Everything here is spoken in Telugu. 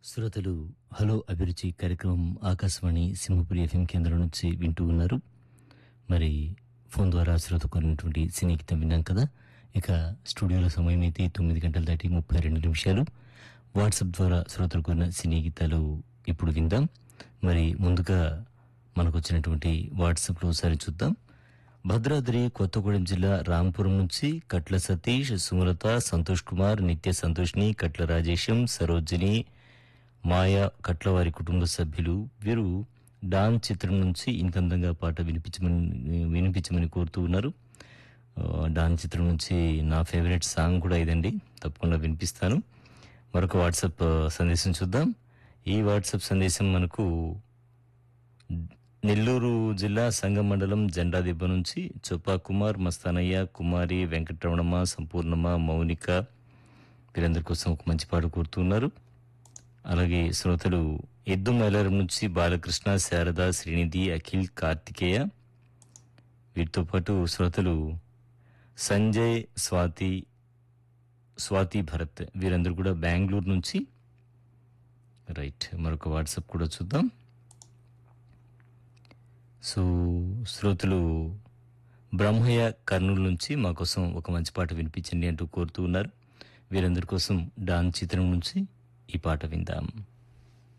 శ్రోతలు హలో అభిరుచి కార్యక్రమం ఆకాశవాణి సింహపురి ఎఫ్ఎం కేంద్రం నుంచి వింటూ ఉన్నారు మరి ఫోన్ ద్వారా శ్రోత కొన్నటువంటి సినీ గీతం విన్నాం కదా ఇక స్టూడియోలో సమయం అయితే తొమ్మిది గంటల దాటి ముప్పై రెండు నిమిషాలు వాట్సాప్ ద్వారా శ్రోతలు కొన్న సినీ గీతాలు ఇప్పుడు విందాం మరి ముందుగా మనకు వచ్చినటువంటి వాట్సాప్లో ఒకసారి చూద్దాం భద్రాద్రి కొత్తగూడెం జిల్లా రాంపురం నుంచి కట్ల సతీష్ సుమలత సంతోష్ కుమార్ నిత్య సంతోష్ని కట్ల రాజేశం సరోజిని మాయా కట్ల వారి కుటుంబ సభ్యులు వీరు డాన్ చిత్రం నుంచి ఇంతందంగా పాట వినిపించమని వినిపించమని కోరుతూ ఉన్నారు ఆ, డాన్ చిత్రం నుంచి నా ఫేవరెట్ సాంగ్ కూడా ఇదండి తప్పకుండా వినిపిస్తాను మరొక వాట్సాప్ ఆ, సందేశం చూద్దాం ఈ వాట్సాప్ సందేశం మనకు నెల్లూరు జిల్లా సంగం మండలం జెండా దెబ్బ నుంచి చొప్పా కుమార్ మస్తానయ్య కుమారి వెంకటరమణమ్మ సంపూర్ణమ్మ మౌనిక వీరందరి కోసం ఒక మంచి పాట కోరుతున్నారు అలాగే శ్రోతలు ఎద్దు మైలారం నుంచి బాలకృష్ణ శారద శ్రీనిధి అఖిల్ కార్తికేయ వీటితో పాటు శ్రోతలు సంజయ్ స్వాతి స్వాతి భరత్ వీరందరూ కూడా బెంగళూరు నుంచి రైట్ మరొక వాట్సాప్ కూడా చూద్దాం సో శ్రోతలు బ్రహ్మయ్య కర్నూలు నుంచి మా కోసం ఒక మంచి పాట వినిపించండి అంటూ కోరుతూ ఉన్నారు వీరందరి కోసం డాన్ చిత్రం నుంచి ఈ పాట విందాం